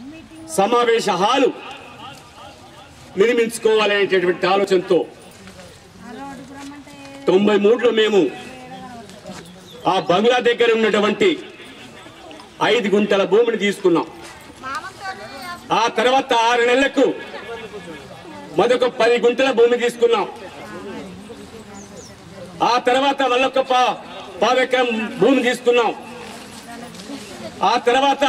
సమావేశ హాలు నిర్మించుకోవాలనేటటువంటి ఆలోచనతో తొంభై మూడులో మేము ఆ బంగ్లా దగ్గర ఉన్నటువంటి ఐదు గుంటల భూమిని తీసుకున్నాం ఆ తర్వాత ఆరు నెలలకు మరొక పది గుంటల భూమి తీసుకున్నాం ఆ తర్వాత మళ్ళొక పా పావెకరం భూమి తీసుకున్నాం ఆ తర్వాత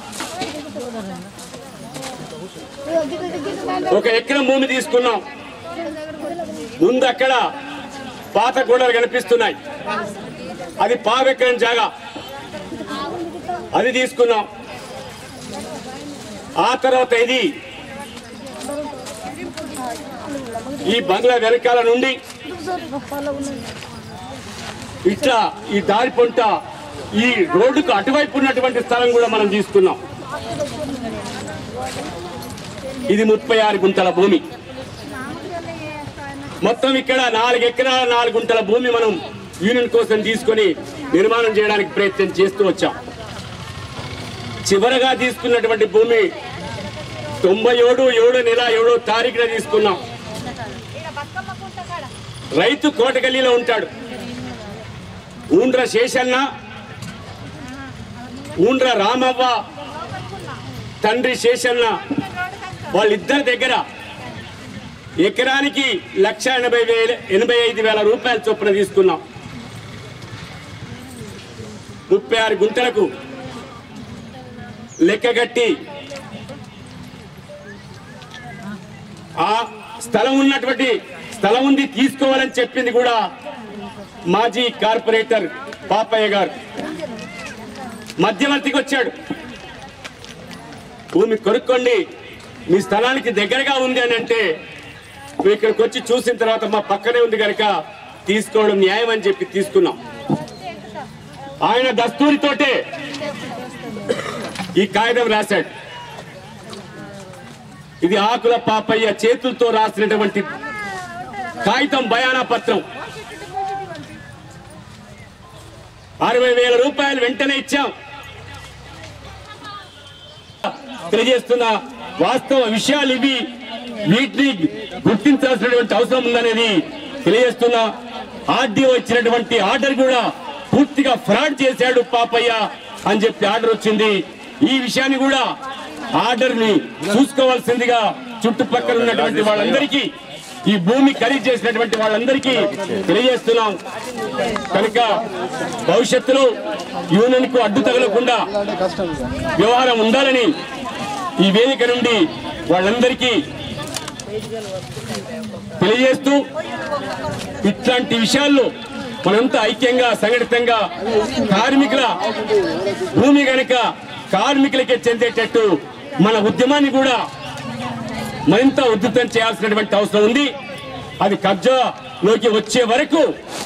ఒక ఎకరం భూమి తీసుకున్నాం ముందు అక్కడ పాత గోడలు కనిపిస్తున్నాయి అది పావెకరం జాగా అది తీసుకున్నాం ఆ తర్వాత ఇది ఈ బంగ్లా వెనకాల నుండి ఇట్లా ఈ దారి పొంట ఈ రోడ్డుకు అటువైపు ఉన్నటువంటి స్థలం కూడా మనం తీసుకున్నాం ఇది ముప్పై ఆరు గుంటల భూమి మొత్తం ఇక్కడ నాలుగు ఎకరాల నాలుగు గుంటల భూమి మనం యూనియన్ కోసం తీసుకొని నిర్మాణం చేయడానికి ప్రయత్నం చేస్తూ వచ్చాం చివరగా తీసుకున్నటువంటి భూమి తొంభై ఏడు ఏడు నెల ఏడో తారీఖున తీసుకున్నాం రైతు కోటగల్లీలో ఉంటాడు ఊండ్ర శేషన్న ఊండ్ర రామవ్వ తండ్రి శేషన్న వాళ్ళిద్దరి దగ్గర ఎకరానికి లక్ష ఎనభై వేల ఎనభై ఐదు వేల రూపాయల చొప్పున తీసుకున్నాం ముప్పై ఆరు గుంటలకు లెక్కగట్టి ఆ స్థలం ఉన్నటువంటి స్థలం ఉంది తీసుకోవాలని చెప్పింది కూడా మాజీ కార్పొరేటర్ పాపయ్య గారు మధ్యవర్తికి వచ్చాడు భూమి కొనుక్కోండి మీ స్థలానికి దగ్గరగా ఉంది అని అంటే నువ్వు ఇక్కడికి వచ్చి చూసిన తర్వాత మా పక్కనే ఉంది కనుక తీసుకోవడం న్యాయం అని చెప్పి తీసుకున్నాం ఆయన దస్తూరితోటే ఈ కాగితం రాశాడు ఇది ఆకుల పాపయ్య చేతులతో రాసినటువంటి కాగితం బయానా పత్రం అరవై వేల రూపాయలు వెంటనే ఇచ్చాం తెలియజేస్తున్న వాస్తవ విషయాలు ఇవి వీటిని గుర్తించాల్సినటువంటి అవసరం ఉందనేది తెలియజేస్తున్నా ఆర్డీఓ ఇచ్చినటువంటి ఆర్డర్ కూడా పూర్తిగా ఫ్రాడ్ చేశాడు పాపయ్య అని చెప్పి ఆర్డర్ వచ్చింది ఈ విషయాన్ని కూడా ఆర్డర్ ని చూసుకోవాల్సిందిగా చుట్టుపక్కల ఉన్నటువంటి వాళ్ళందరికీ ఈ భూమి ఖరీదు చేసినటువంటి వాళ్ళందరికీ తెలియజేస్తున్నాం కనుక భవిష్యత్తులో యూనియన్ కు అడ్డు తగలకుండా వ్యవహారం ఉండాలని ఈ వేదిక నుండి వాళ్ళందరికీ తెలియజేస్తూ ఇట్లాంటి విషయాల్లో మనంతా ఐక్యంగా సంఘటితంగా కార్మికుల భూమి గనక కార్మికులకే చెందేటట్టు మన ఉద్యమాన్ని కూడా మరింత ఉద్ధృతం చేయాల్సినటువంటి అవసరం ఉంది అది కబ్జాలోకి వచ్చే వరకు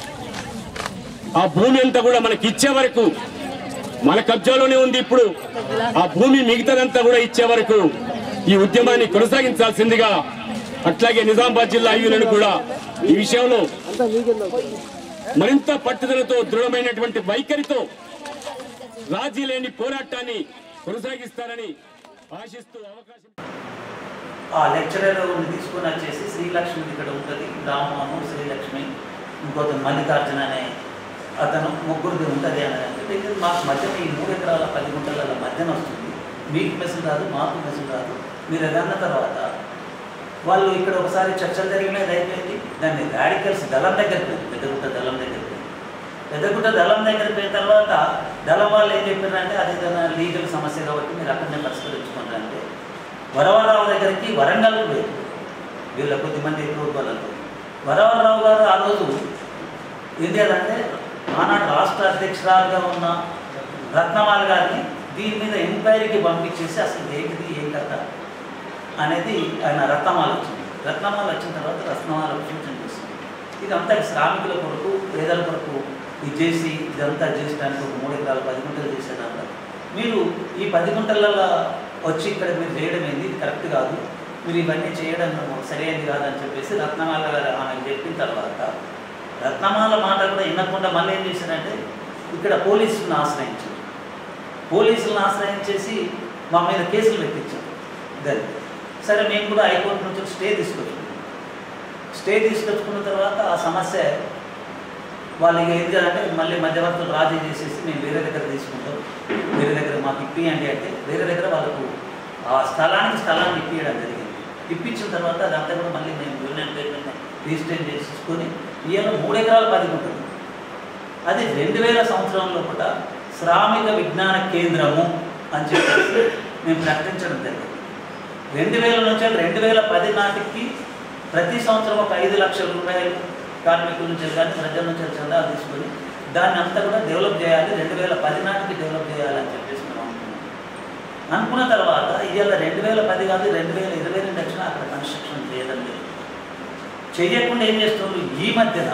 ఆ భూమి అంతా కూడా మనకి ఇచ్చే వరకు మన కబ్జాలోనే ఉంది ఇప్పుడు ఆ భూమి మిగతాదంతా కూడా ఇచ్చే వరకు ఈ ఉద్యమాన్ని కొనసాగించాల్సిందిగా అట్లాగే నిజామాబాద్ జిల్లా యూనియన్ కూడా ఈ విషయంలో మరింత పట్టుదలతో దృఢమైనటువంటి వైఖరితో రాజీ లేని పోరాటాన్ని కొనసాగిస్తారని ఆశిస్తూ అవకాశం ఆ లెక్చరర్ తీసుకొని వచ్చేసి శ్రీలక్ష్మి ఇక్కడ ఉంటుంది రామను శ్రీలక్ష్మి ఇంకొక మల్లికార్జున అనే అతను ముగ్గురిది ఉంటుంది అని అంటే ఇది మాకు మధ్యన ఈ మూడు ఎకరాల పది గుంటల మధ్యన వస్తుంది మీకు మెసులు రాదు మాకు మెసులు రాదు మీరు అదన్న తర్వాత వాళ్ళు ఇక్కడ ఒకసారి చర్చలు జరిగినది అయిపోయింది దాన్ని రాడికల్స్ దళం దగ్గరికి పోయింది పెద్దగుట్ట దళం దగ్గరికి పోయింది పెద్దగుట్ట దళం దగ్గరికి పోయిన తర్వాత దళం వాళ్ళు ఏం చెప్పారంటే అది ఏదైనా లీగల్ సమస్య కాబట్టి మీరు అక్కడనే పరిష్కరించుకోండి అంటే వరవరరావు దగ్గరికి వరంగల్కు పోయింది వీళ్ళ కొద్దిమంది వాళ్ళతో వరవరరావు గారు ఆ రోజు ఏం చేయాలంటే ఆనాడు రాష్ట్ర అధ్యక్షురాలుగా ఉన్న రత్నమాల గారిని దీని మీద ఎంక్వైరీకి పంపించేసి అసలు ఏంటిది ఏం కథ అనేది ఆయన రత్నమాల వచ్చింది రత్నమాల వచ్చిన తర్వాత రత్నమాల సూచన చేస్తుంది ఇదంతా శ్రామికుల కొరకు పేదల కొరకు ఇది చేసి ఇదంతా చేసడానికి ఒక మూడు ఎకరాలు పది గుంటలు చేసేదంతా మీరు ఈ పది గుంటలలో వచ్చి ఇక్కడ మీరు చేయడం ఏంది ఇది కరెక్ట్ కాదు మీరు ఇవన్నీ చేయడం సరైనది కాదని చెప్పేసి రత్నమాల గారు ఆమె చెప్పిన తర్వాత రత్నమాల మాట కూడా వినకుండా మళ్ళీ ఏం చేశారంటే ఇక్కడ పోలీసులను ఆశ్రయించారు పోలీసులను ఆశ్రయించేసి మా మీద కేసులు పెట్టించారు దాన్ని సరే మేము కూడా హైకోర్టు నుంచి స్టే తీసుకొచ్చుకున్నాం స్టే తీసుకొచ్చుకున్న తర్వాత ఆ సమస్య వాళ్ళకి ఏది అంటే మళ్ళీ మధ్యవర్తులు రాజీ చేసేసి మేము వేరే దగ్గర తీసుకుంటాం వేరే దగ్గర మాకు ఇప్పియండి అంటే వేరే దగ్గర వాళ్ళకు ఆ స్థలానికి స్థలాన్ని ఇప్పియడం జరిగింది ఇప్పించిన తర్వాత అదంతా కూడా మళ్ళీ మేము యూనియన్ పేరు మీద రిజిస్టర్ చేసుకొని ఈయన మూడు ఎకరాల పది ఉంటుంది అది రెండు వేల సంవత్సరం లోపల శ్రామిక విజ్ఞాన కేంద్రము అని చెప్పేసి మేము ప్రకటించడం జరిగింది రెండు వేల నుంచి రెండు వేల పది నాటికి ప్రతి సంవత్సరం ఒక ఐదు లక్షల రూపాయలు కార్మికుల నుంచి కానీ ప్రజల నుంచి చందాలు తీసుకొని దాన్ని అంతా కూడా డెవలప్ చేయాలి రెండు వేల పది నాటికి డెవలప్ చేయాలని చెప్పేసి మేము అనుకున్నాం అనుకున్న తర్వాత ఇవాళ రెండు వేల పది కాదు రెండు వేల ఇరవై రెండు వచ్చినా అక్కడ కన్స్ట్రక్షన్ చేయడం లేదు చేయకుండా ఏం చేస్తున్నారు ఈ మధ్యన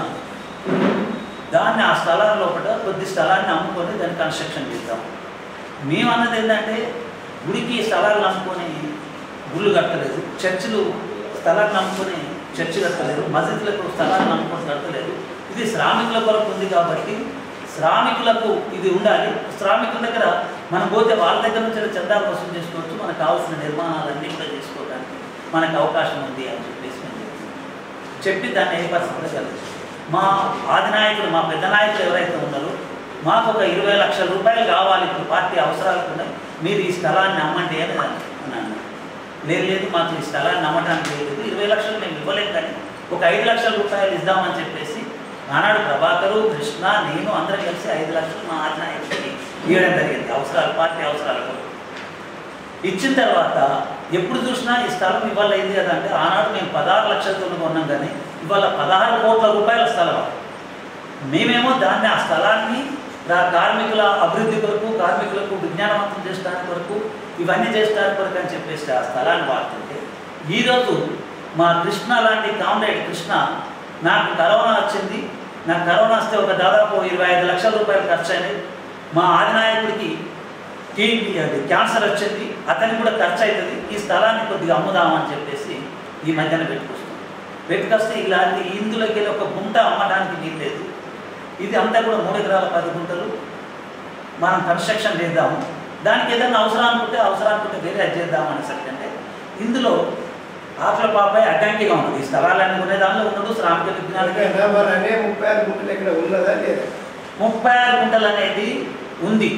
దాన్ని ఆ స్థలాల లోపల కొద్ది స్థలాన్ని అమ్ముకొని దాన్ని కన్స్ట్రక్షన్ చేద్దాం మేము అన్నది ఏంటంటే గుడికి స్థలాలు అమ్ముకొని గుళ్ళు కట్టలేదు చర్చిలు స్థలాన్ని అమ్ముకొని చర్చి కట్టలేదు మసీదులకు స్థలాన్ని అమ్ముకొని కట్టలేదు ఇది శ్రామికుల కొరకు ఉంది కాబట్టి శ్రామికులకు ఇది ఉండాలి శ్రామికుల దగ్గర మనం పోతే వాళ్ళ దగ్గర నుంచి చందాలు వసూలు చేసుకోవచ్చు మనకు కావాల్సిన నిర్మాణాలన్నీ కూడా చేసుకోవడానికి మనకు అవకాశం ఉంది అని చెప్పేసి మేము చెప్తున్నాం. చెప్పి దాన్ని ఏర్పరచగలరు మా ఆది నాయకుడు మా పెద్ద నాయకులు ఎవరైతే ఉన్నారో మాకు ఒక ఇరవై లక్షల రూపాయలు కావాలి ఇప్పుడు పార్టీ అవసరాలకు ఉన్నాయి మీరు ఈ స్థలాన్ని అమ్మండి అని అని అన్నాను లేదు లేదు మాకు ఈ స్థలాన్ని అమ్మటానికి లేదు ఇరవై లక్షలు మేము ఇవ్వలేం కానీ ఒక ఐదు లక్షల రూపాయలు ఇద్దామని చెప్పేసి ఆనాడు ప్రభాకరు కృష్ణ నేను అందరం కలిసి ఐదు లక్షలు మా ఆది నాయకుడికి ఇవ్వడం జరిగింది అవసరాలు పార్టీ అవసరాలకు ఇచ్చిన తర్వాత ఎప్పుడు చూసినా ఈ స్థలం ఇవాళ అయింది కదా అంటే ఆనాడు మేము పదహారు లక్షలతో కొన్నాం కానీ ఇవాళ పదహారు కోట్ల రూపాయల స్థలం మేమేమో దాన్ని ఆ స్థలాన్ని రా- కార్మికుల అభివృద్ధి కొరకు కార్మికులకు విజ్ఞానవంతం చేయడానికి కొరకు ఇవన్నీ చేయడానికి కొరకు అని చెప్పేసి ఆ స్థలాన్ని వాడుతుంటే ఈరోజు మా కృష్ణ లాంటి కామ్రేడ్ కృష్ణ నాకు కరోనా వచ్చింది నాకు కరోనా వస్తే ఒక దాదాపు ఇరవై ఐదు లక్షల రూపాయలు ఖర్చు అయినాయి మా ఆదినాయకుడికి టీబీ అది క్యాన్సర్ వచ్చింది అతనికి కూడా ఖర్చు అవుతుంది ఈ స్థలాన్ని కొద్దిగా అమ్ముదామని చెప్పేసి ఈ మధ్యన పెట్టుకొస్తాం పెట్టుకొస్తే ఇలాంటి ఇందులోకి వెళ్ళి ఒక గుంట అమ్మడానికి వీలు లేదు ఇది అంతా కూడా మూడు ఎకరాల పది గుంటలు మనం కన్స్ట్రక్షన్ చేద్దాము దానికి ఏదైనా అవసరం అనుకుంటే అవసరం అనుకుంటే వేరే అది చేద్దాం అనేసరికి అంటే ఇందులో ఆకుల పాపై అడ్డంకిగా ఉంది ఈ స్థలాలన్నీ కొనే దానిలో ఉండదు శ్రామిక విజ్ఞానికి మరి అనే ముప్పై ఆరు గుంటలు ఇక్కడ ఉన్నదా లేదా ముప్పై ఆరు గుంటలు అనేది ఉంది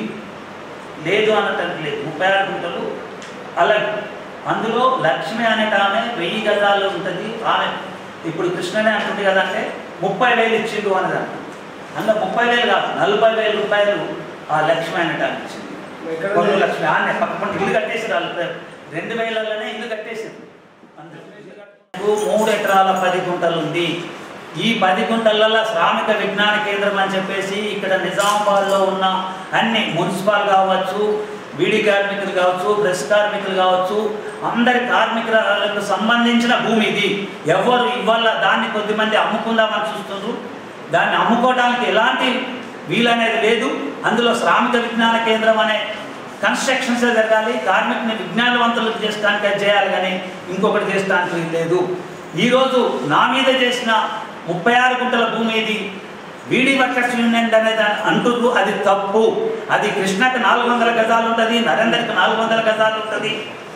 లేదు అన్నట్టు లేదు ముప్పై ఆరు గుంటలు అలాగే అందులో లక్ష్మి అనేట ఆమె వెయ్యి గజాల్లో ఉంటుంది ఆమె ఇప్పుడు కృష్ణనే అంటుంది కదంటే ముప్పై వేలు ఇచ్చిండు అనేది అంట అందులో ముప్పై వేలు కాదు నలభై వేల రూపాయలు ఆ లక్ష్మి అనేట ఆమె ఇచ్చింది ఎక్కడ కొన్ని లక్ష్మి ఆమె పక్కన ఇల్లు కట్టేసారు వాళ్ళు రెండు వేలలోనే ఇల్లు కట్టేసారు అందులో ఇల్లు కట్టుకుంటూ మూడు ఎకరాల పది గుంటలు ఉంది ఈ పది గుంటలలో శ్రామిక విజ్ఞాన కేంద్రం అని చెప్పేసి ఇక్కడ నిజామాబాద్లో ఉన్న అన్ని మున్సిపల్ కావచ్చు బీడీ కార్మికులు కావచ్చు ప్రెస్ కార్మికులు కావచ్చు అందరి కార్మికులకు సంబంధించిన భూమి ఇది ఎవరు ఇవాళ దాన్ని కొద్దిమంది అమ్ముకుందామని చూస్తున్నారు దాన్ని అమ్ముకోవడానికి ఎలాంటి వీలనేది లేదు అందులో శ్రామిక విజ్ఞాన కేంద్రం అనే కన్స్ట్రక్షన్స్ జరగాలి కార్మికుని విజ్ఞానవంతులు చేసడానికి అది చేయాలి కానీ ఇంకొకటి చేసడానికి వీలు లేదు ఈరోజు నా మీద చేసిన ముప్పై ఆరు గుంటల భూమి ఇది బీడీ వర్కర్స్ యూనియన్ అనేది అంటుర్రు అది తప్పు అది కృష్ణకి నాలుగు వందల గజాలు ఉంటుంది నరేందర్కి నాలుగు వందల గజాలు ఉంటుంది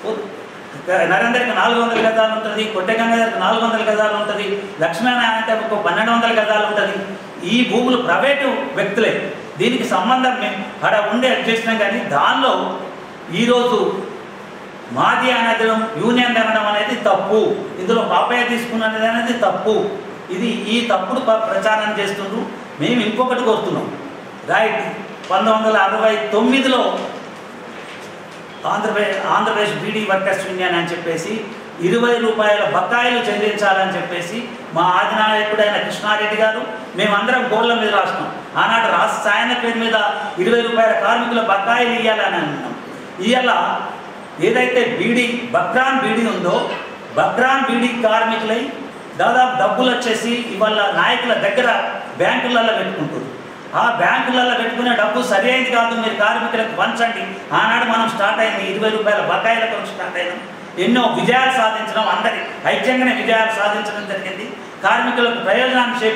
నరేందర్కి నాలుగు వందల గజాలు ఉంటుంది కొట్టెగంగాధర్కి నాలుగు వందల గజాలు ఉంటుంది లక్ష్మీనారాయణ ఒక పన్నెండు వందల గజాలు ఉంటుంది ఈ భూములు ప్రైవేటు వ్యక్తులే దీనికి సంబంధం మేము అక్కడ ఉండి చేసినాం కానీ దానిలో ఈరోజు మాది అనడం యూనియన్ అనడం అనేది తప్పు ఇందులో పాపయ్య తీసుకున్నది అనేది తప్పు ఇది ఈ తప్పుడు ప- ప్రచారం చేస్తుండ్రు మేము ఇంకొకటి కోరుతున్నాం రైట్ పంతొమ్మిది వందల అరవై తొమ్మిదిలో ఆంధ్రప్రదేశ్ ఆంధ్రప్రదేశ్ బీడీ వర్కర్స్ యూనియన్ అని చెప్పేసి ఇరవై రూపాయల బకాయిలు చెల్లించాలని చెప్పేసి మా ఆదినాయకుడైన కృష్ణారెడ్డి గారు మేమందరం గోళ్ళ మీద రాసినాం ఆనాడు రాష్ట్ర సాయన పేరు మీద ఇరవై రూపాయల కార్మికుల బకాయిలు ఇవ్వాలని అన్నాం ఇవాళ ఏదైతే బీడీ బక్రాన్ బీడీ ఉందో బక్రాన్ బీడీ కార్మికులై దాదాపు డబ్బులు వచ్చేసి ఇవాళ నాయకుల దగ్గర బ్యాంకులలో పెట్టుకుంటారు ఆ బ్యాంకులలో పెట్టుకునే డబ్బు సరి అయింది కాదు మీరు కార్మికులకు పంచండి ఆనాడు మనం స్టార్ట్ అయింది ఇరవై రూపాయల బకాయిల కొరకు స్టార్ట్ అయినాం ఎన్నో విజయాలు సాధించడం అందరి ఐక్యంగానే విజయాలు సాధించడం జరిగింది కార్మికులకు ప్రయోజనాన్ని చేకూ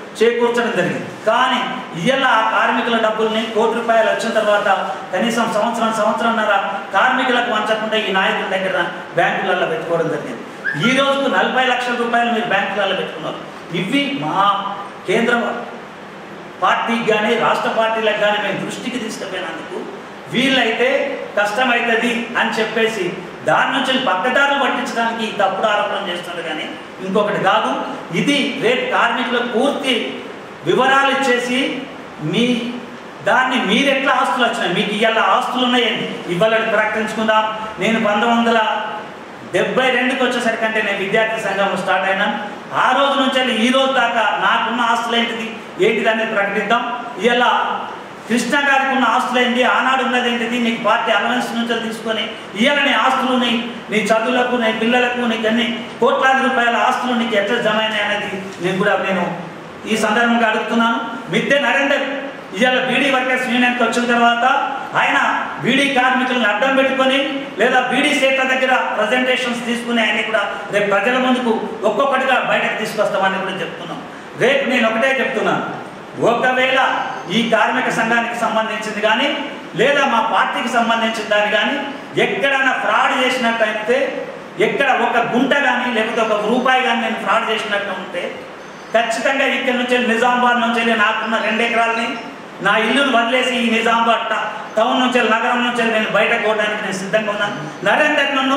చేకూర్చడం జరిగింది కానీ ఇవాళ ఆ కార్మికుల డబ్బుల్ని కోటి రూపాయలు వచ్చిన తర్వాత కనీసం సంవత్సరం సంవత్సరంన్నర కార్మికులకు వంచకుండా ఈ నాయకుల దగ్గర బ్యాంకులలో పెట్టుకోవడం జరిగింది ఈ రోజుకు నలభై లక్షల రూపాయలు మీరు బ్యాంకులలో పెట్టుకున్నారు ఇవి మా కేంద్ర పార్టీకి కానీ రాష్ట్ర పార్టీలకు కానీ మేము దృష్టికి తీసుకుపోయినందుకు వీళ్ళైతే కష్టమవుతుంది అని చెప్పేసి దాని నుంచి పక్కదారులు పట్టించడానికి ఈ తప్పుడు ఆరోపణ చేస్తున్నారు కానీ ఇంకొకటి కాదు ఇది రేపు కార్మికులకు పూర్తి వివరాలు ఇచ్చేసి మీ దాన్ని మీరు ఎట్లా ఆస్తులు వచ్చినాయి మీకు ఇవాళ ఆస్తులు ఉన్నాయండి ఇవాళ ప్రకటించుకుందాం నేను పంతొమ్మిది వందల డెబ్బై రెండుకి వచ్చేసరికంటే నేను విద్యార్థి సంఘం స్టార్ట్ అయినా ఆ రోజు నుంచి వెళ్ళి ఈ రోజు దాకా నాకున్న ఆస్తులు ఏంటిది ఏంటిది అనేది ప్రకటిద్దాం ఇలా కృష్ణ గారికి ఉన్న ఆస్తులు ఏంటి ఆనాడు ఉన్నది ఏంటిది నీకు పార్టీ అలవెన్స్ నుంచి తీసుకొని ఇవాళ నీ ఆస్తులు నీ నీ చదువులకు నీ పిల్లలకు నీకు అన్ని కోట్లాది రూపాయల ఆస్తులు నీకు ఎట్లా జమ అయినాయి అనేది నేను కూడా నేను ఈ సందర్భంగా అడుగుతున్నాను మిద్దె నరేందర్ ఇవాళ బీడీ వర్కర్స్ యూనియన్కి వచ్చిన తర్వాత ఆయన బీడీ కార్మికులను అడ్డం పెట్టుకొని లేదా బీడీ సీట్ల దగ్గర ప్రజెంటేషన్స్ తీసుకుని ఆయన కూడా రేపు ప్రజల ముందుకు ఒక్కొక్కటిగా బయటకు తీసుకొస్తామని కూడా చెప్తున్నాం రేపు నేను ఒకటే చెప్తున్నాను ఒకవేళ ఈ కార్మిక సంఘానికి సంబంధించింది కానీ లేదా మా పార్టీకి సంబంధించిన దాన్ని కానీ ఎక్కడైనా ఫ్రాడ్ చేసినట్టయితే ఎక్కడ ఒక గుంట కానీ లేకపోతే ఒక రూపాయి కానీ నేను ఫ్రాడ్ చేసినట్టు ఉంటే ఖచ్చితంగా ఇక్కడి నుంచి వెళ్ళి నిజామాబాద్ నుంచి వెళ్ళి నాకున్న రెండు ఎకరాలని నా ఇల్లును వదిలేసి ఈ నిజామాబాద్ ట- టౌన్ నుంచి వెళ్ళి, నగరం నుంచి వెళ్ళి నేను బయటకు పోవడానికి నేను సిద్ధంగా ఉన్నాను నరేందర్ నన్ను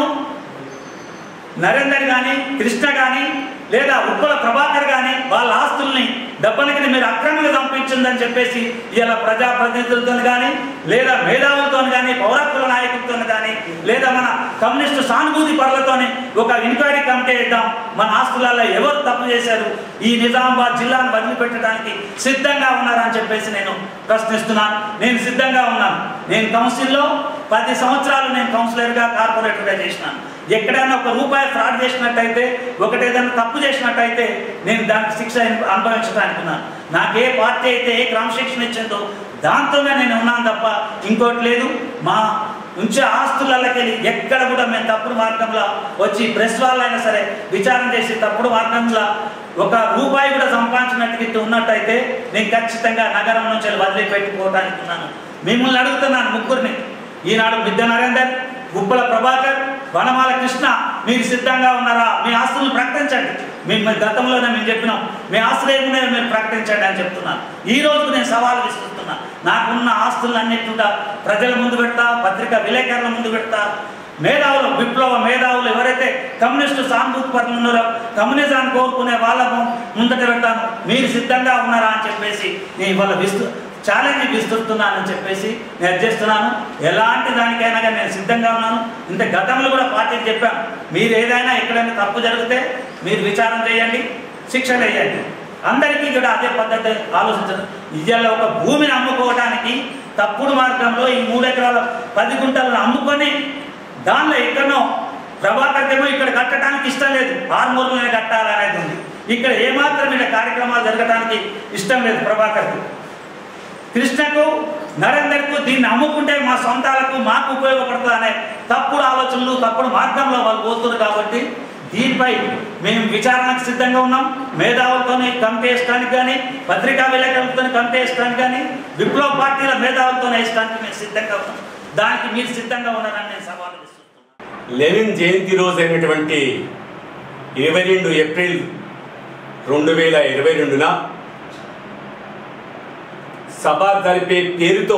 నరేందర్ కానీ కృష్ణ కానీ లేదా ఉప్పల ప్రభాకర్ కానీ వాళ్ళ ఆస్తుల్ని డబ్బులకి మీరు అక్రమంగా పంపించిందని చెప్పేసి ఇలా ప్రజాప్రతినిధులతో కానీ లేదా మేధావులతో కానీ పౌరత్వ నాయకులతో కానీ లేదా మన కమ్యూనిస్టు సానుభూతి పరులతోని ఒక ఎంక్వైరీ కమిటీ ఇద్దాం మన ఆస్తులలో ఎవరు తప్పు చేశారు ఈ నిజామాబాద్ జిల్లాను వదిలిపెట్టడానికి సిద్ధంగా ఉన్నారని చెప్పేసి నేను ప్రశ్నిస్తున్నాను నేను సిద్ధంగా ఉన్నాను నేను కౌన్సిల్లో పది సంవత్సరాలు నేను కౌన్సిలర్గా కార్పొరేటర్గా చేసినాను ఎక్కడైనా ఒక రూపాయి ఫ్రాడ్ చేసినట్టయితే ఒకటి ఏదైనా తప్పు చేసినట్టయితే నేను దానికి శిక్ష అనుభవించడానికి ఉన్నాను నాకు ఏ పార్టీ అయితే ఏ క్రమశిక్షణ ఇచ్చిందో దాంతోనే నేను ఉన్నాను తప్ప ఇంకోటి లేదు మా ఉంచే ఆస్తులకి వెళ్ళి ఎక్కడ కూడా మేము తప్పుడు మార్గంలో వచ్చి ప్రెస్ వాళ్ళైనా సరే విచారణ చేసి తప్పుడు మార్గంలో ఒక రూపాయి కూడా సంపాదించినట్టు ఇట్టు ఉన్నట్టయితే నేను ఖచ్చితంగా నగరం నుంచి వెళ్ళి వదిలిపెట్టుకోవడానికి ఉన్నాను మిమ్మల్ని అడుగుతున్నాను ముగ్గురిని ఈనాడు బిద్ద నరేందర్ గుబ్బల ప్రభాకర్ వనమాల కృష్ణ మీరు సిద్ధంగా ఉన్నారా మీ ఆస్తులను ప్రకటించండి మేము మీ గతంలోనే మేము చెప్పినాం మీ ఆస్తులు ఏమున్నాయో మీరు ప్రకటించండి అని చెప్తున్నాను ఈ రోజు నేను సవాలు విసురుతున్నా నాకున్న ఆస్తులన్నిటి కూడా ప్రజల ముందు పెడతా పత్రికా విలేకరుల ముందు పెడతా మేధావులు విప్లవ మేధావులు ఎవరైతే కమ్యూనిస్టు సానుభూతి పరులు ఉన్నారో కమ్యూనిజాన్ని కోరుకునే వాళ్ళ ము- ముందట పెడతాను మీరు సిద్ధంగా ఉన్నారా అని చెప్పేసి నేను ఇవాళ విస్తు ఛాలెంజ్ విస్తుతున్నానని చెప్పేసి నేను చేస్తున్నాను ఎలాంటి దానికైనా కానీ నేను సిద్ధంగా ఉన్నాను ఇంత గతంలో కూడా పార్టీకి చెప్పాను మీరు ఏదైనా ఎక్కడైనా తప్పు జరిగితే మీరు విచారణ చేయండి శిక్షణ వేయండి అందరికీ కూడా అదే పద్ధతి ఆలోచించదు ఇవాళ ఒక భూమిని అమ్ముకోవడానికి తప్పుడు మార్గంలో ఈ మూడు ఎకరాల పది గుంటలను అమ్ముకొని దానిలో ఎక్కడనో ప్రభాకర్కేమో ఇక్కడ కట్టడానికి ఇష్టం లేదు ఆరుమూరులోనే కట్టాలనేది ఉంది ఇక్కడ ఏమాత్రం ఇక్కడ కార్యక్రమాలు జరగడానికి ఇష్టం లేదు ప్రభాకర్కి కృష్ణకు నరేందర్కు దీన్ని అమ్ముకుంటే మా సొంతాలకు మాకు ఉపయోగపడుతుంది అనే తప్పుడు ఆలోచనలు తప్పుడు మార్గంలో వాళ్ళు పోతున్నారు కాబట్టి దీనిపై మేము విచారణకు సిద్ధంగా ఉన్నాం మేధావులతో కమిటీ వేయడానికి కానీ పత్రికా విలేకరులతో కమిటీ వేయడానికి కానీ విప్లవ పార్టీల మేధావులతో వేయడానికి మేము సిద్ధంగా ఉన్నాం దానికి మీరు సిద్ధంగా ఉన్నారని నేను సవాలు విస్తున్నాను లెనిన్ జయంతి రోజు అయినటువంటి ఇరవై రెండు ఏప్రిల్ రెండు వేల ఇరవై రెండున సభ జరిపే పేరుతో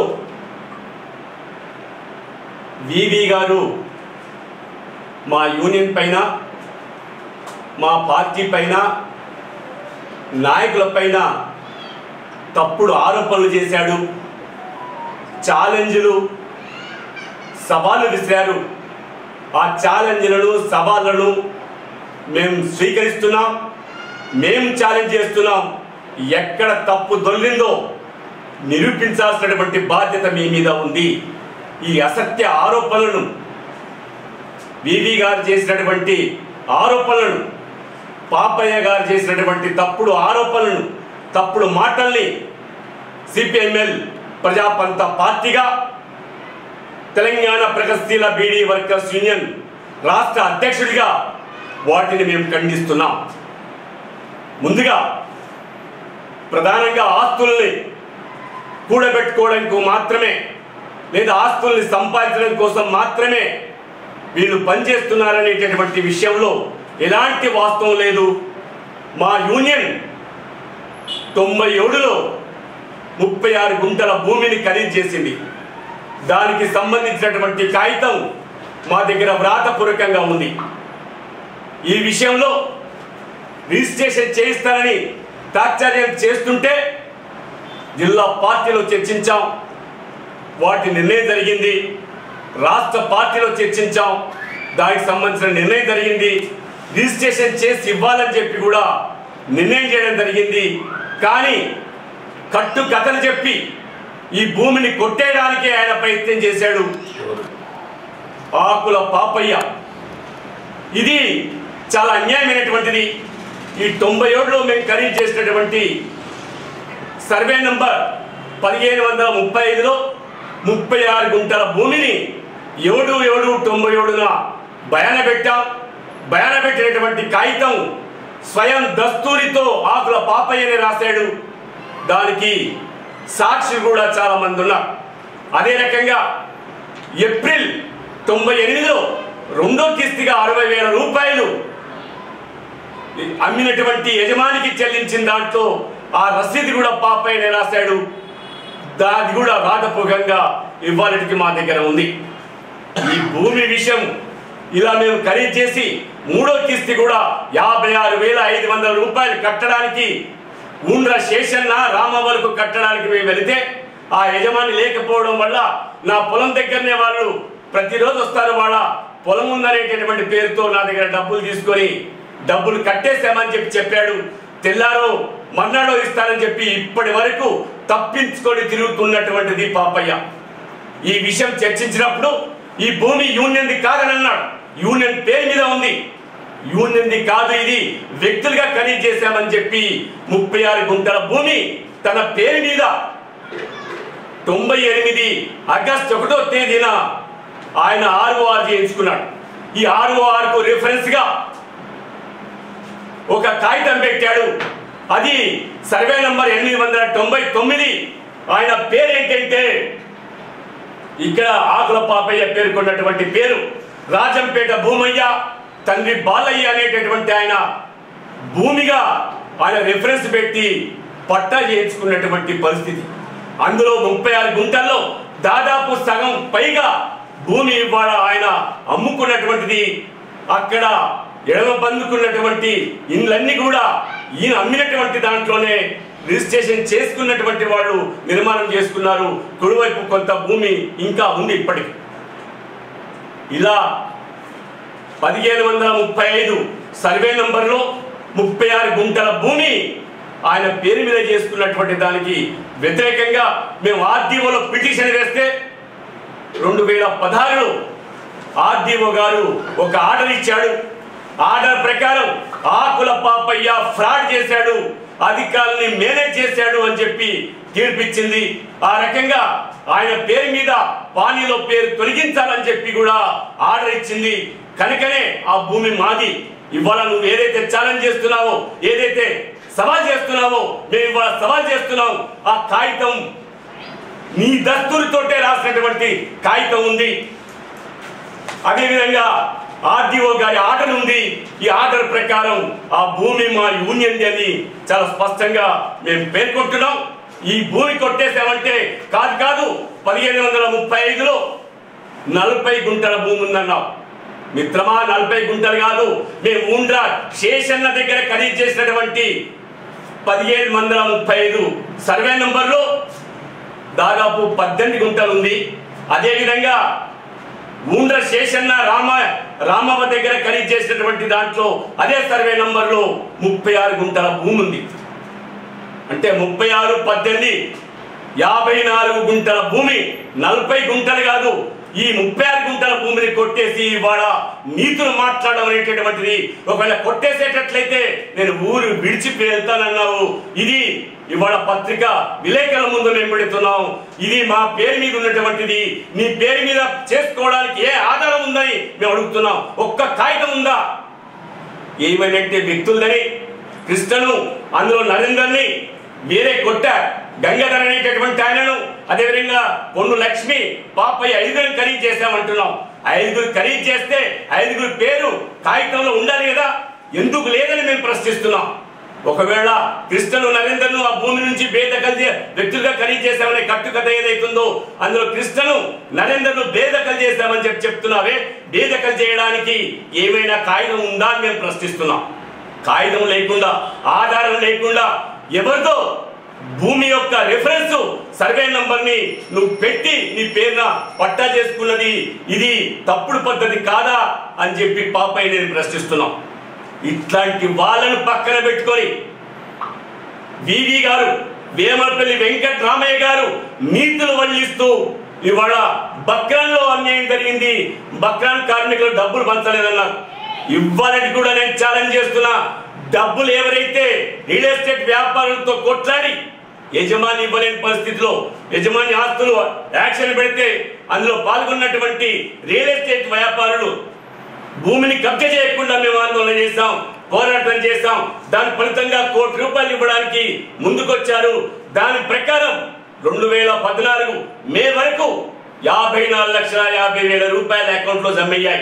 వివి గారు మా యూనియన్ పైన మా పార్టీ పైన నాయకుల పైన తప్పుడు ఆరోపణలు చేశాడు ఛాలెంజ్లు సవాలు విసిరారు ఆ ఛాలెంజ్లను సవాళ్ళను మేము స్వీకరిస్తున్నాం మేము ఛాలెంజ్ చేస్తున్నాం ఎక్కడ తప్పు దొల్లిందో నిరూపించాల్సినటువంటి బాధ్యత మీ మీద ఉంది ఈ అసత్య ఆరోపణలను వివి గారు చేసినటువంటి ఆరోపణలను పాపయ్య గారు చేసినటువంటి తప్పుడు ఆరోపణలను తప్పుడు మాటల్ని సిపిఎంఎల్ ప్రజాపంత పార్టీగా తెలంగాణ ప్రగతిశీల బీడీ వర్కర్స్ యూనియన్ రాష్ట్ర అధ్యక్షుడిగా వాటిని మేము ఖండిస్తున్నాం ముందుగా ప్రధానంగా ఆస్తుల్ని కూడబెట్టుకోవడానికి మాత్రమే లేదా ఆస్తుల్ని సంపాదించడం కోసం మాత్రమే వీళ్ళు పనిచేస్తున్నారనేటటువంటి విషయంలో ఎలాంటి వాస్తవం లేదు మా యూనియన్ తొంభై ఏడులో ముప్పై ఆరు గుంటల భూమిని ఖరీదు చేసింది దానికి సంబంధించినటువంటి కాగితం మా దగ్గర వ్రాతపూర్వకంగా ఉంది ఈ విషయంలో రిజిస్ట్రేషన్ చేయిస్తారని తాత్పర్యం చేస్తుంటే జిల్లా పార్టీలో చర్చించాం వాటి నిర్ణయం జరిగింది రాష్ట్ర పార్టీలో చర్చించాం దానికి సంబంధించిన నిర్ణయం జరిగింది రిజిస్ట్రేషన్ చేసి ఇవ్వాలని చెప్పి కూడా నిర్ణయం చేయడం జరిగింది కానీ కట్టు కథలు చెప్పి ఈ భూమిని కొట్టేయడానికి ఆయన ప్రయత్నం చేశాడు ఆకుల పాపయ్య ఇది చాలా అన్యాయమైనటువంటిది ఈ తొంభై ఏడులో మేము ఖరీదు చేసినటువంటి సర్వే నంబర్ పదిహేను వందల ముప్పై ఐదులో ముప్పై ఆరు గుంటల భూమిని ఏడు ఏడు తొంభై ఏడున బయాన పెట్టాం బయాన పెట్టినటువంటి కాగితం స్వయం దస్తూరితో ఆకుల పాపయ్యని రాశాడు దానికి సాక్షి కూడా చాలా మంది ఉన్నారు అదే రకంగా ఏప్రిల్ తొంభై ఎనిమిదిలో రెండో కిస్తిగా అరవై వేల రూపాయలు అమ్మినటువంటి యజమానికి చెల్లించిన దాంట్లో ఆ రసీదు కూడా పాపయ్యనే రాశాడు దాది కూడా రాతపూర్వకంగా ఇవ్వాలటికి మా దగ్గర ఉంది ఈ భూమి విషయం ఇలా మేము ఖరీదు చేసి మూడో కిస్తి కూడా యాభై ఆరు వేల ఐదు వందల రూపాయలు కట్టడానికి ఉండ్ర శేషన్న రామ వరకు కట్టడానికి మేము వెళితే ఆ యజమాని లేకపోవడం వల్ల నా పొలం దగ్గరనే వాళ్ళు ప్రతిరోజు వస్తారు వాళ్ళ పొలం ఉందనేటటువంటి పేరుతో నా దగ్గర డబ్బులు తీసుకొని డబ్బులు కట్టేశామని చెప్పి చెప్పాడు తెల్లారో మర్నాడో ఇస్తానని చెప్పి ఇప్పటి వరకు తప్పించుకొని తిరుగుతున్నటువంటిది పాపయ్య ఈ విషయం చర్చించినప్పుడు ఈ భూమి యూనియన్ది కాదని అన్నాడు యూనియన్ పేరు మీద ఉంది యూనియన్ది కాదు ఇది వ్యక్తులుగా ఖరీదు చేశామని చెప్పి ముప్పై ఆరు గుంటల భూమి తన పేరు మీద తొంభై ఎనిమిది ఆగస్ట్ ఒకటో తేదీన ఆయన ఆర్ఓఆర్ చేయించుకున్నాడు ఈ ఆర్ఓఆర్ కు రిఫరెన్స్ గా ఒక కాగితం పెట్టాడు అది సర్వే నంబర్ ఎనిమిది వందల తొంభై తొమ్మిది ఆయన పేరు ఏంటంటే ఇక్కడ ఆకుల పాపయ్య పేర్కొన్నటువంటి పేరు రాజంపేట భూమయ్య తండ్రి బాలయ్య అనేటటువంటి ఆయన భూమిగా ఆయన రిఫరెన్స్ పెట్టి పట్టా చేయించుకున్నటువంటి పరిస్థితి అందులో ముప్పై ఆరు గుంటల్లో దాదాపు సగం పైగా భూమి ఇవాళ ఆయన అమ్ముకున్నటువంటిది అక్కడ ఎడమ బందుకున్నటువంటి ఇండ్లన్నీ కూడా ఈయన అమ్మినటువంటి దాంట్లోనే రిజిస్ట్రేషన్ చేసుకున్నటువంటి వాళ్ళు నిర్మాణం చేసుకున్నారు కుడివైపు కొంత భూమి ఇంకా ఉంది ఇప్పటికి ఇలా పదిహేను వందల ముప్పై ఐదు సర్వే నంబర్లో ముప్పై ఆరు గుంటల భూమి ఆయన పేరు మీద చేసుకున్నటువంటి దానికి వ్యతిరేకంగా మేము ఆర్డీఓలో పిటిషన్ వేస్తే రెండు వేల పదహారులో ఆర్డీఓ గారు ఒక ఆర్డర్ ఇచ్చాడు ఆర్డర్ ప్రకారం ఆకుల పాపయ్య ఫ్రాడ్ చేశాడు అధికారుల్ని మేనేజ్ చేశాడు అని చెప్పి తీర్పిచ్చింది ఆ రకంగా ఆయన పేరు మీద పానీలో పేరు తొలగించాలని చెప్పి కూడా ఆర్డర్ ఇచ్చింది కనుకనే ఆ భూమి మాది ఇవాళ నువ్వు ఏదైతే ఛాలెంజ్ చేస్తున్నావో ఏదైతే సవాల్ చేస్తున్నావో మేము ఇవాళ సవాల్ చేస్తున్నాం ఆ కాగితం నీ దస్తూరితోటే రాసినటువంటి కాగితం ఉంది అదేవిధంగా ఆర్డీఓ గారి ఆర్డర్ ఉంది ఈ ఆర్డర్ ప్రకారం ఆ భూమి మా యూనియన్ అని చాలా స్పష్టంగా మేము పేర్కొంటున్నాం ఈ భూమి కొట్టేసామంటే కాదు కాదు పదిహేను వందల ముప్పై ఐదులో నలభై గుంటల భూమి ఉందన్నాం మిత్రమా నలభై గుంటలు కాదు మేము ఉండ్రా శేషన్న దగ్గర ఖరీదు చేసినటువంటి పదిహేను వందల ముప్పై ఐదు సర్వే నంబర్లో దాదాపు పద్దెనిమిది గుంటలు ఉంది అదేవిధంగా ఉండ్ర శేషన్న రామ రామవ దగ్గర ఖరీదు చేసినటువంటి దాంట్లో అదే సర్వే నంబర్లో ముప్పై ఆరు గుంటల భూమి ఉంది అంటే ముప్పై ఆరు పద్దెనిమిది యాభై నాలుగు గుంటల భూమి నలభై గుంటలు కాదు ఈ ముప్పై ఆరు గుంటల భూమిని కొట్టేసి ఇవాళ నీతులు మాట్లాడడం అనేటటువంటిది ఒకవేళ కొట్టేసేటట్లయితే నేను ఊరు విడిచి వెళ్తానన్నావు ఇది ఇవాళ పత్రిక విలేకరుల ముందు మేము పెడుతున్నాం ఇది మా పేరు మీద ఉన్నటువంటిది నీ పేరు మీద చేసుకోవడానికి ఏ ఆధారం ఉందని మేము అడుగుతున్నాం ఒక్క కాగితం ఉందా ఏమైనట్టే వ్యక్తులదని కృష్ణను అందులో నరేందర్ని వేరే కొట్ట గంగాధర్ అనేటటువంటి ఆయనను అదేవిధంగా పొన్ను లక్ష్మి పాపయ్య ఐదుగురు ఖరీదు చేశామంటున్నాం ఐదుగురు ఖరీదు చేస్తే ఐదుగురు పేరు కాగితంలో ఉండాలి కదా ఎందుకు లేదని మేము ప్రశ్నిస్తున్నాం ఒకవేళ కృష్ణను నరేందర్ను ఆ భూమి నుంచి బేదకలు చే- వ్యక్తులుగా ఖరీదు చేశామనే కట్టు కథ ఏదైతుందో అందులో కృష్ణను నరేందర్ను బేదకలు చేశామని చెప్పి చెప్తున్నావే బేదకలు చేయడానికి ఏమైనా కాగితం ఉందా అని మేము ప్రశ్నిస్తున్నాం కాగితం లేకుండా ఆధారం లేకుండా ఎవరితో భూమి యొక్క రిఫరెన్స్ సర్వే నంబర్ ని నువ్వు పెట్టి నీ పేరున పట్టా చేసుకున్నది ఇది తప్పుడు పద్ధతి కాదా అని చెప్పి పాపయ్య నేను ప్రశ్నిస్తున్నాం ఇట్లాంటి వాళ్ళను పక్కన పెట్టుకొని వివి గారు వేమపల్లి వెంకట రామయ్య గారు నీతులు వల్లిస్తూ ఇవాళ బక్రాన్లో అన్యాయం జరిగింది బక్రాన్ కార్మికులు డబ్బులు పంచలేదన్నారు ఇవ్వాలని కూడా నేను ఛాలెంజ్ చేస్తున్నా డబ్బులు ఎవరైతే రియల్ ఎస్టేట్ వ్యాపారులతో కొట్లాడి యజమాని ఇవ్వలేని పరిస్థితిలో యజమాని ఆస్తులు యాక్షన్ పెడితే అందులో పాల్గొన్నటువంటి రియల్ ఎస్టేట్ వ్యాపారులు భూమిని కబ్జా చేయకుండా మేము ఆందోళన చేశాం పోరాటం చేశాం దాని ఫలితంగా కోటి రూపాయలు ఇవ్వడానికి ముందుకొచ్చారు దాని ప్రకారం రెండు వేల పద్నాలుగు మే వరకు యాభై నాలుగు లక్షల యాభై వేల రూపాయల అకౌంట్లో జమయ్యాయి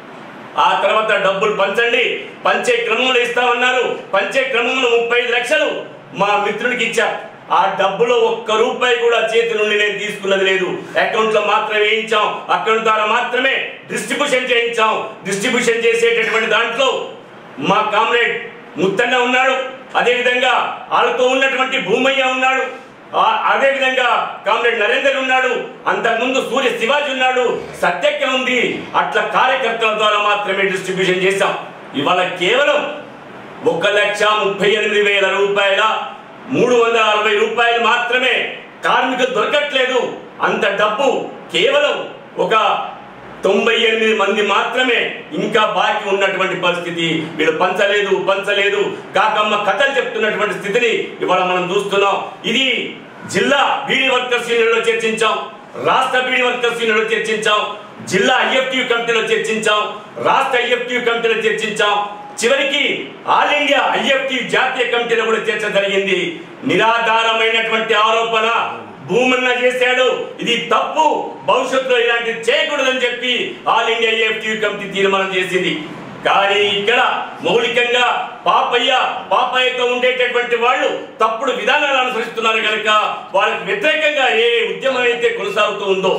ఆ తర్వాత డబ్బులు పంచండి పంచే క్రమంలో ఇస్తామన్నారు పంచే క్రమంలో ముప్పై ఐదు లక్షలు మా మిత్రుడికి ఇచ్చా ఆ డబ్బులో ఒక్క రూపాయి కూడా చేతి నుండి నేను తీసుకున్నది లేదు అకౌంట్ లో మాత్రమే వేయించాం అకౌంట్ ద్వారా మాత్రమే డిస్ట్రిబ్యూషన్ చేయించాం డిస్ట్రిబ్యూషన్ చేసేటటువంటి దాంట్లో మా కామ్రేడ్ ముత్తన్న ఉన్నాడు అదే విధంగా వాళ్ళతో ఉన్నటువంటి భూమయ్య ఉన్నాడు ఆ- అదే విధంగా కామ్రేడ్ నరేందర్ ఉన్నాడు అంతకుముందు సూర్య శివాజీ ఉన్నాడు సత్యక్క ఉంది అట్లా కార్యకర్తల ద్వారా మాత్రమే డిస్ట్రిబ్యూషన్ చేశాం ఇవాళ కేవలం ఒక లక్ష ముప్పై ఎనిమిది వేల రూపాయల మూడు వందల అరవై రూపాయలు మాత్రమే కార్మికులు దొరకట్లేదు అంత డబ్బు కేవలం ఒక తొంభై ఎనిమిది మంది మాత్రమే ఇంకా బాకీ ఉన్నటువంటి పరిస్థితి వీళ్ళు పంచలేదు పంచలేదు కాకమ్మ కథలు చెప్తున్నటువంటి స్థితిని ఇవాళ మనం చూస్తున్నాం ఇది జిల్లా బీడీ వర్కర్స్ యూనియన్లో చర్చించాం రాష్ట్ర బీడీ వర్కర్స్ యూనియన్లో చర్చించాం జిల్లా ఐఎఫ్టీ కమిటీలో చర్చించాం రాష్ట్ర ఐఎఫ్టీ కమిటీలో చర్చించాం చివరికి ఆల్ ఇండియా ఐఎఫ్టీ జాతీయ కమిటీలో కూడా చర్చ జరిగింది నిరాధారమైనటువంటి ఆరోపణ భూమన్న చేశాడు ఇది తప్పు భవిష్యత్తులో ఇలాంటిది చేయకూడదని చెప్పి ఆల్ ఇండియా ఐఎఫ్టీ కమిటీ తీర్మానం చేసింది కానీ ఇక్కడ మౌలికంగా పాపయ్య పాపయ్యతో ఉండేటటువంటి వాళ్ళు తప్పుడు విధానాలు అనుసరిస్తున్నారు కనుక వాళ్ళకి వ్యతిరేకంగా ఏ ఉద్యమం అయితే కొనసాగుతూ ఉందో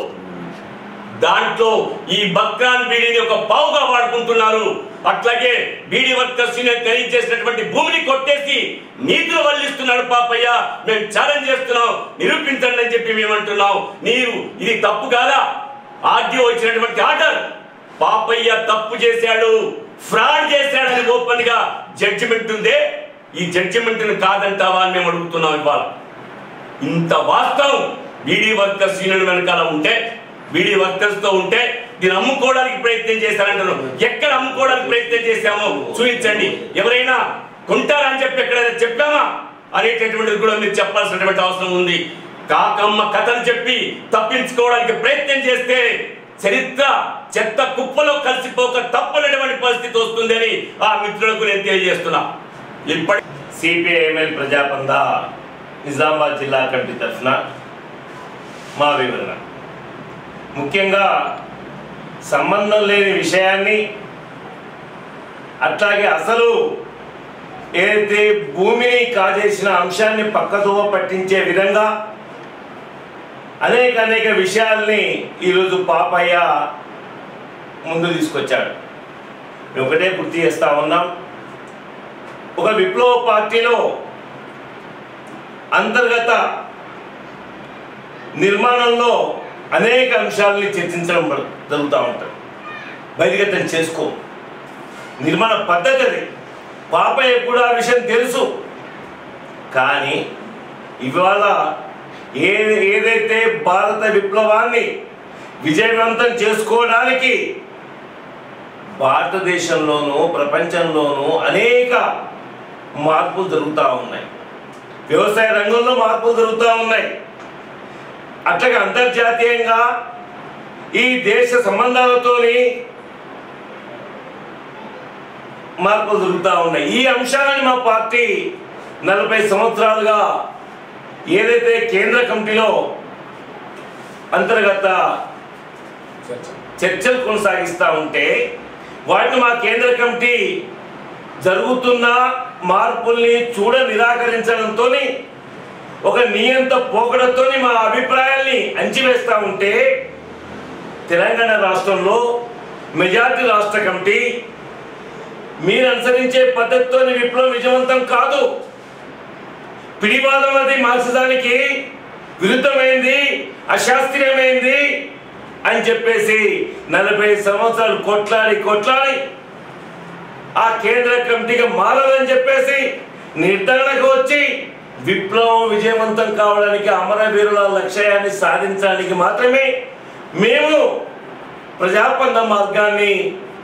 దాంట్లో ఈ బక్రాన్ బీడీని ఒక పావుగా వాడుకుంటున్నారు అట్లాగే బీడీ వర్కర్స్ యూనియన్ ఖరీదు చేసినటువంటి భూమిని కొట్టేసి నీతులు వల్లిస్తున్నాడు పాపయ్య మేము ఛాలెంజ్ చేస్తున్నాం నిరూపించండి అని చెప్పి మేము అంటున్నాం నీరు ఇది తప్పు కాదా ఆర్డీఓ ఇచ్చినటువంటి ఆర్డర్ పాపయ్య తప్పు చేశాడు ఫ్రాడ్ చేశాడని ఓపెన్ గా జడ్జిమెంట్ ఉందే ఈ జడ్జిమెంట్ కాదంటావా అని మేము అడుగుతున్నాం ఇవాళ ఇంత వాస్తవం బీడీ వర్కర్స్ యూనియన్ వెనకాల ఉంటే బీడీ వర్కర్స్ తో ఉంటే దీన్ని అమ్ముకోవడానికి ప్రయత్నం చేశారంటారు ఎక్కడ అమ్ముకోవడానికి ప్రయత్నం చేశామో చూపించండి ఎవరైనా కొంటారని చెప్పి ఎక్కడైనా చెప్పామా అనేటటువంటిది కూడా మీరు చెప్పాల్సినటువంటి అవసరం ఉంది కాకమ్మ కథలు చెప్పి తప్పించుకోవడానికి ప్రయత్నం చేస్తే చరిత్ర చెత్త కుప్పలో కలిసిపోక తప్పనటువంటి పరిస్థితి వస్తుందని ఆ మిత్రులకు నేను తెలియజేస్తున్నా ఇప్పటి సిపిఐఎంఎల్ ప్రజాపంద నిజామాబాద్ జిల్లా కమిటీ తరఫున మా వివరణ ముఖ్యంగా సంబంధం లేని విషయాన్ని అట్లాగే అసలు ఏదైతే భూమిని కాజేసిన అంశాన్ని పక్కదోవ పట్టించే విధంగా అనేక అనేక విషయాల్ని ఈరోజు పాపయ్య ముందు తీసుకొచ్చాడు మేము ఒకటే గుర్తు చేస్తా ఉన్నాం ఒక విప్లవ పార్టీలో అంతర్గత నిర్మాణంలో అనేక అంశాలని చర్చించడం పడ- జరుగుతూ ఉంటుంది బహిర్గతం చేసుకో నిర్మాణ పద్ధతి అది పాపయ్య కూడా ఆ విషయం తెలుసు కానీ ఇవాళ ఏ ఏదైతే భారత విప్లవాన్ని విజయవంతం చేసుకోవడానికి భారతదేశంలోనూ ప్రపంచంలోనూ అనేక మార్పులు జరుగుతూ ఉన్నాయి వ్యవసాయ రంగంలో మార్పులు జరుగుతూ ఉన్నాయి అట్లాగే అంతర్జాతీయంగా ఈ దేశ సంబంధాలతోని మార్పులు జరుగుతూ ఉన్నాయి ఈ అంశాలను మా పార్టీ నలభై సంవత్సరాలుగా ఏదైతే కేంద్ర కమిటీలో అంతర్గత చర్చలు కొనసాగిస్తూ ఉంటే వాటిని మా కేంద్ర కమిటీ జరుగుతున్న మార్పుల్ని చూడ నిరాకరించడంతో ఒక నియంత పోకడతో మా అభిప్రాయాల్ని అంచివేస్తూ ఉంటే తెలంగాణ రాష్ట్రంలో మెజార్టీ రాష్ట్ర కమిటీ మీరు అనుసరించే పద్ధతితో విప్లవం విజయవంతం కాదు పిడివాదం అది మార్చడానికి విరుద్ధమైంది అశాస్త్రీయమైంది అని చెప్పేసి నలభై సంవత్సరాలు కొట్లాడి కొట్లాడి ఆ కేంద్ర కమిటీగా మారాలని చెప్పేసి నిర్ధారణకు వచ్చి విప్లవం విజయవంతం కావడానికి అమరవీరుల లక్ష్యాన్ని సాధించడానికి మాత్రమే మేము ప్రజాపన్న మార్గాన్ని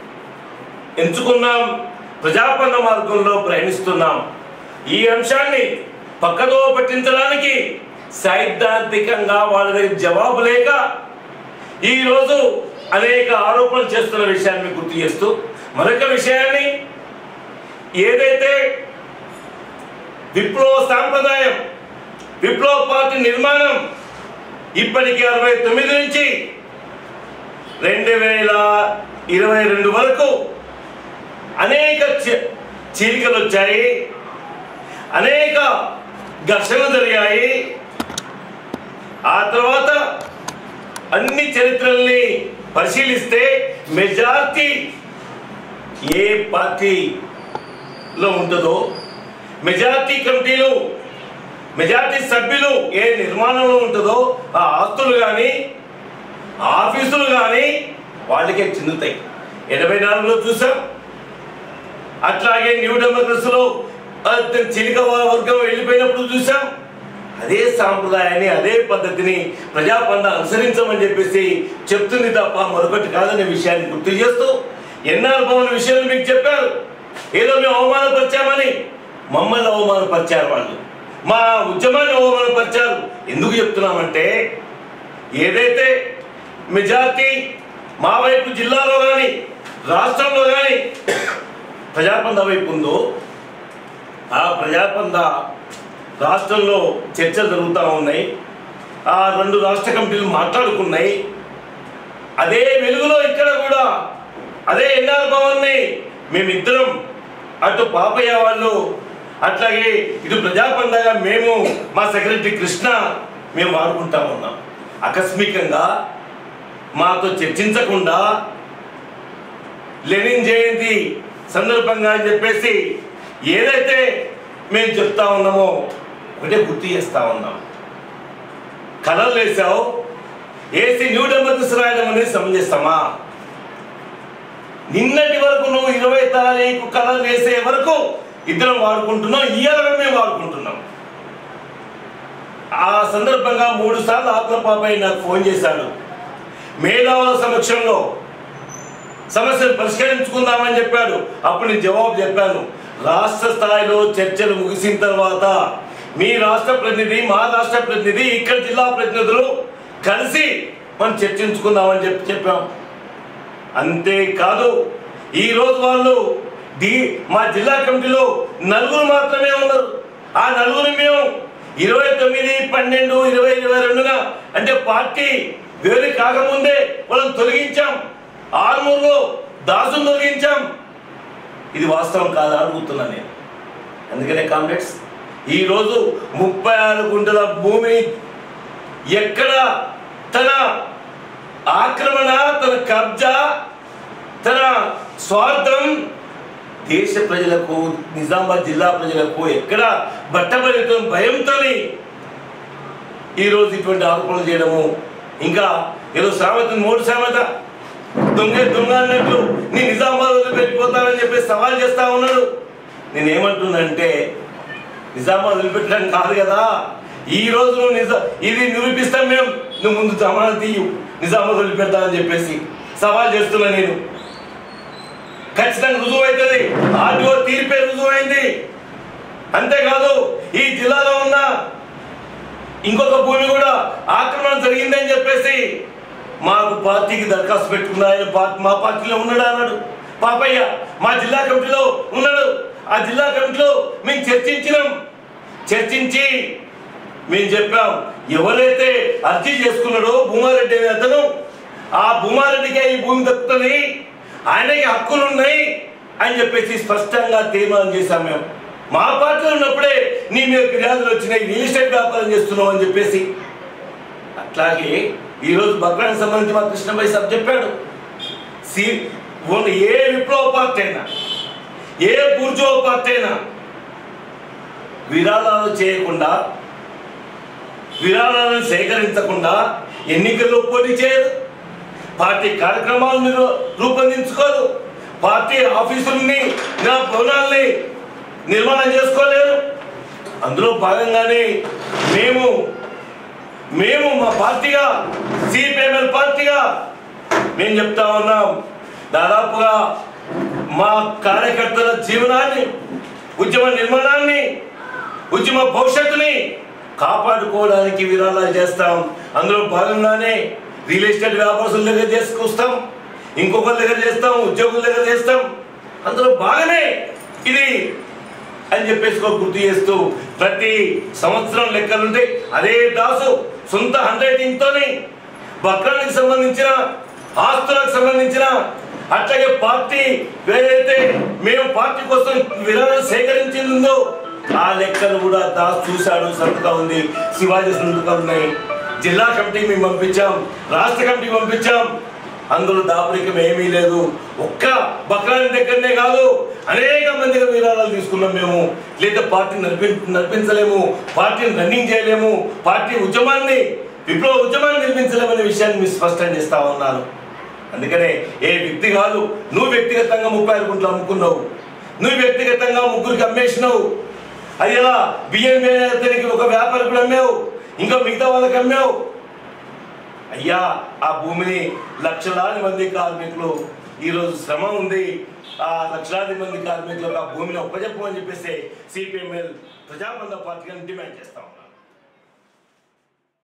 ఎంచుకున్నాం ప్రజాపన్న మార్గంలో ప్రయాణిస్తున్నాం ఈ అంశాన్ని పక్కదో పట్టించడానికి సైద్ధాంతికంగా వాళ్ళ దగ్గర జవాబు లేక ఈరోజు అనేక ఆరోపణలు చేస్తున్న విషయాన్ని మీకు గుర్తు చేస్తూ మరొక విషయాన్ని ఏదైతే విప్లవ సాంప్రదాయం విప్లవ పార్టీ నిర్మాణం ఇప్పటికి అరవై తొమ్మిది నుంచి రెండు వేల ఇరవై రెండు వరకు అనేక చి- చీలికలు వచ్చాయి అనేక ఘర్షణలు జరిగాయి ఆ తర్వాత అన్ని చరిత్రల్ని పరిశీలిస్తే మెజార్టీ ఏ పార్టీలో ఉంటుందో మెజార్టీ కమిటీలు మెజార్టీ సభ్యులు ఏ నిర్మాణంలో ఉంటుందో ఆ ఆస్తులు కానీ ఆఫీసులు కానీ వాళ్ళకే చెందుతాయి ఎనభై నాలుగులో చూసాం అట్లాగే న్యూ డెమోక్రసీలో చిలిక వర్గం వెళ్ళిపోయినప్పుడు చూసాం అదే సాంప్రదాయాన్ని అదే పద్ధతిని ప్రజాపంద అనుసరించమని చెప్పేసి చెప్తుంది తప్ప మరొకటి కాదనే విషయాన్ని గుర్తు చేస్తూ ఎన్ఆర్ భవన్ విషయాలు మీకు చెప్పారు ఏదో మేము అవమానపరిచామని మమ్మల్ని అవమానపరిచారు వాళ్ళు మా ఉద్యమాన్ని అవమానపరిచారు ఎందుకు చెప్తున్నామంటే ఏదైతే మెజార్టీ మా వైపు జిల్లాలో కానీ రాష్ట్రంలో కానీ ప్రజాపంద వైపు ఉందో ఆ ప్రజాపంద రాష్ట్రంలో చర్చలు జరుగుతూ ఉన్నాయి ఆ రెండు రాష్ట్ర కమిటీలు మాట్లాడుకున్నాయి అదే వెలుగులో ఇక్కడ కూడా అదే ఎన్ఆర్ భవన్ని మేమిద్దరం అటు పాపయ్య వాళ్ళు అట్లాగే ఇటు ప్రజాపందగా మేము మా సెక్రటరీ కృష్ణ మేము వాడుకుంటా ఉన్నాం ఆకస్మికంగా మాతో చర్చించకుండా లెనిన్ జయంతి సందర్భంగా అని చెప్పేసి ఏదైతే మేము చెప్తా ఉన్నామో ఒకటే గుర్తు చేస్తా ఉన్నాం కలర్లు వేసావు ఏసీ న్యూ డెమోక్రసీ రాయడం అనేది సమంజసమా నిన్నటి వరకు నువ్వు ఇరవై తారీఖు కలర్లు వేసే వరకు ఇద్దరం వాడుకుంటున్నాం ఇవాళ మేము వాడుకుంటున్నాం ఆ సందర్భంగా మూడు సార్లు ఆత్మపాపై నాకు ఫోన్ చేశాడు మేధావుల సమక్షంలో సమస్యను పరిష్కరించుకుందామని చెప్పాడు అప్పుడు నేను జవాబు చెప్పాను రాష్ట్ర స్థాయిలో చర్చలు ముగిసిన తర్వాత మీ రాష్ట్ర ప్రతినిధి మా రాష్ట్ర ప్రతినిధి ఇక్కడ జిల్లా ప్రతినిధులు కలిసి మనం చర్చించుకుందామని చెప్పి చెప్పాం అంతేకాదు ఈ రోజు వాళ్ళు డి మా జిల్లా కమిటీలో నలుగురు మాత్రమే ఉన్నారు ఆ నలుగురు మేము ఇరవై తొమ్మిది పన్నెండు ఇరవై ఇరవై రెండున అంటే పార్టీ వేరు కాకముందే వాళ్ళని తొలగించాం ఆర్మూర్లో దాసును తొలగించాం ఇది వాస్తవం కాదా అడుగుతున్నా నేను అందుకనే కామ్రేడ్స్ ఈరోజు ముప్పై ఆరు గుంటల భూమిని ఎక్కడ తన ఆక్రమణ తన కబ్జా తన స్వార్థం దేశ ప్రజలకు నిజామాబాద్ జిల్లా ప్రజలకు ఎక్కడ బట్టబడితం భయంతో ఈరోజు ఇటువంటి ఆరోపణలు చేయడము ఇంకా ఏదో సామెత మూడు సామెత దొంగ దొంగ అన్నట్లు నీ నిజామాబాద్ వదిలిపెట్టిపోతానని చెప్పి సవాల్ చేస్తా ఉన్నాడు నేనేమంటున్నానంటే నిజామాబాద్ వదిలిపెట్టడం కాదు కదా ఈ రోజు నువ్వు నిజ ఇది నిరూపిస్తాం మేము నువ్వు ముందు జమానా తీయు నిజామాబాద్ వదిలిపెడతానని చెప్పేసి సవాల్ చేస్తున్నా నేను ఖచ్చితంగా రుజువు అవుతుంది ఆర్టీఓ తీర్పే రుజువు అయింది అంతేకాదు ఈ జిల్లాలో ఉన్న ఇంకొక భూమి కూడా ఆక్రమణ జరిగిందని చెప్పేసి మాకు పార్టీకి దరఖాస్తు పెట్టుకున్న ఆయన పా- మా పార్టీలో ఉన్నాడు అన్నాడు పాపయ్య మా జిల్లా కమిటీలో ఉన్నాడు ఆ జిల్లా కమిటీలో మేము చర్చించినాం చర్చించి మేము చెప్పాం ఎవరైతే అర్జీ చేసుకున్నాడో భూమారెడ్డి అనే అతను ఆ భూమారెడ్డికే ఈ భూమి దక్కుతుంది ఆయనకి హక్కులు ఉన్నాయి అని చెప్పేసి స్పష్టంగా తీర్మానం చేశాం మేము మా పార్టీలో ఉన్నప్పుడే నీ మీద ఫిర్యాదులు వచ్చినాయి రియల్ ఎస్టేట్ వ్యాపారం చేస్తున్నావు అని చెప్పేసి అట్లాగే ఈరోజు బక్రానికి సంబంధించి మా కృష్ణభాయ్ సాబ్ చెప్పాడు సి ఓన్లీ ఏ విప్లవ పార్టీ అయినా ఏ బూర్జో పార్టీ అయినా విరాళాలు చేయకుండా విరాళాలను సేకరించకుండా ఎన్నికల్లో పోటీ చేయదు పార్టీ కార్యక్రమాలు మీరు రూపొందించుకోదు పార్టీ ఆఫీసుల్ని నా భవనాల్ని నిర్మాణం చేసుకోలేరు అందులో భాగంగానే మేము మేము మా పార్టీగా సిపిఎంఎల్ పార్టీగా మేము చెప్తా ఉన్నాం దాదాపుగా మా కార్యకర్తల జీవనాన్ని ఉద్యమ నిర్మాణాన్ని ఉద్యమ భవిష్యత్తుని కాపాడుకోవడానికి విరాళాలు చేస్తాం అందులో భాగంగానే రియల్ ఎస్టేట్ వ్యాపారస్తుల దగ్గర చేసుకొస్తాం ఇంకొకరి దగ్గర చేస్తాం ఉద్యోగుల దగ్గర చేస్తాం అందులో బాగానే ఇది అని చెప్పేసి కూడా గుర్తు చేస్తూ ప్రతి సంవత్సరం లెక్కలుంటే అదే దాసు సొంత హ్యాండ్ రైటింగ్ తోని బక్రానికి సంబంధించిన ఆస్తులకు సంబంధించిన అట్లాగే పార్టీ ఏదైతే మేము పార్టీ కోసం విరాళం సేకరించిందో ఆ లెక్కలు కూడా దాస్ చూశాడు సంతకం ఉంది శివాజీ సంతకం ఉన్నాయి జిల్లా కమిటీ మేము పంపించాం రాష్ట్ర కమిటీ పంపించాం అందులో దాపరికం ఏమీ లేదు ఒక్క బక్రాని దగ్గరనే కాదు అనేక మందిగా విరాళాలు తీసుకున్నాం మేము లేదా పార్టీ నడిపి నడిపించలేము పార్టీని రన్నింగ్ చేయలేము పార్టీ ఉద్యమాన్ని విప్లవ ఉద్యమాన్ని నిర్మించలేమనే విషయాన్ని మీరు స్పష్టం చేస్తా ఉన్నారు అందుకనే ఏ వ్యక్తి కాదు నువ్వు వ్యక్తిగతంగా ముప్పై ఆరు గుంటలు అమ్ముకున్నావు నువ్వు వ్యక్తిగతంగా ముగ్గురికి అమ్మేసినావు అది ఎలా బియ్యం అతనికి ఒక వ్యాపారికి అమ్మావు ఇంకా మిగతా వాళ్ళకి అమ్మావు అయ్యా ఆ భూమిని లక్షలాది మంది కార్మికులు ఈరోజు శ్రమ ఉంది ఆ లక్షలాది మంది కార్మికులకు ఆ భూమిని ఒప్పజెప్పమని చెప్పేసి సిపిఎంఎల్ ప్రజాబంధ పార్టీగా డిమాండ్ చేస్తా ఉన్నారు